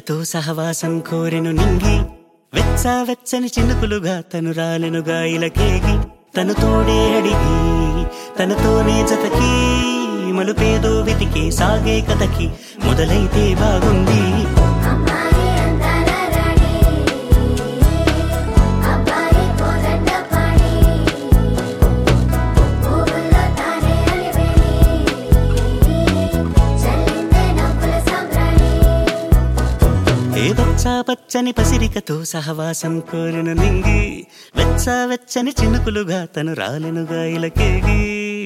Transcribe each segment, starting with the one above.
పసిరికతో సహవాసం కోరెను నింగి వెచ్చా వెచ్చని చినుకులుగా తను రాలెనుగా ఇలకేగి తను తోడే అడిగి తనతోనే జతకి మలుపేదో వెతికి సాగే కథకి మొదలైతే బాగుంది అమ్మాయి అందాల రాణి అబ్బాయి కోదండ పాణి పువ్వుల్లో తానే అలివేణి చల్లిందే నవ్వుల సాంబ్రాణి ఏదొచ్చా పచ్చని పసిరికతో సహవాసం కోరిన నింగి వెచ్చా వెచ్చని చినుకులుగా తను రాలెనుగా ఇలకేగి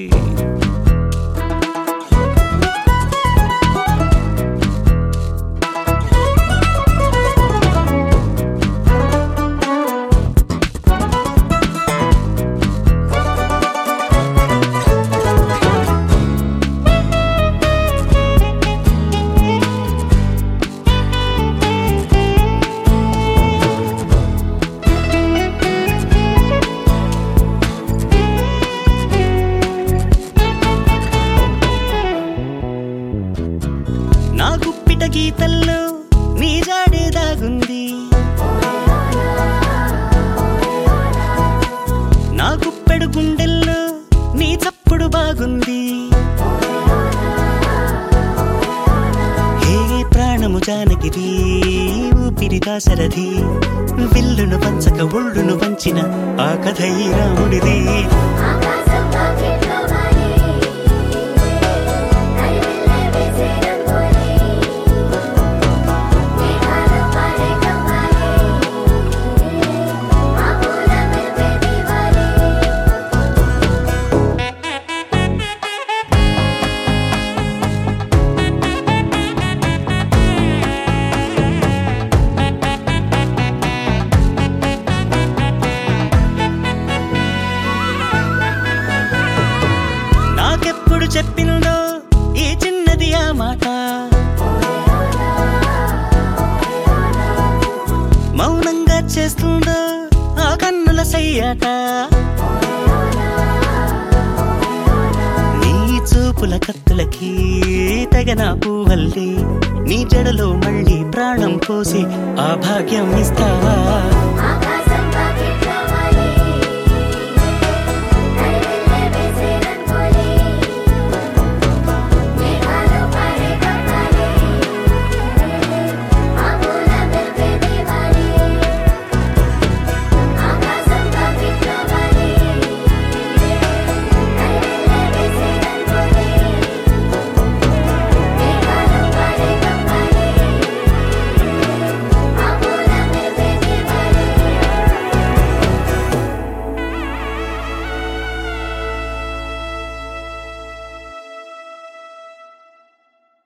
నా గుప్పిట గీతల్లో నీ జాడే దాగుంది నా గుప్పెడు గుండెల్లో నీ చప్పుడు బాగుంది హే ప్రాణము జానకిది ఊపిరి దాసరథి విల్లును పంచక ఒళ్ళును వంచిన ఆ కథ ఈ రాముడిది ఆకాశం పాకెట్లో వాలి నడిమిల్లే వేసే రంగోలి మేఘాలు పాడే కవ్వాలి ఆ పూల మెరిపే దీవాలి నాకెప్పుడు చెప్పిందో ఈ చిన్నది ఆ మాట మౌనంగా చేస్తుందో ఆ కన్నుల సయ్యాట నీ చూపుల కత్తులకి తెగన పువ్వల్లి నీ జడలో మళ్ళీ ప్రాణం పోసి ఆ భాగ్యం ఇస్తావా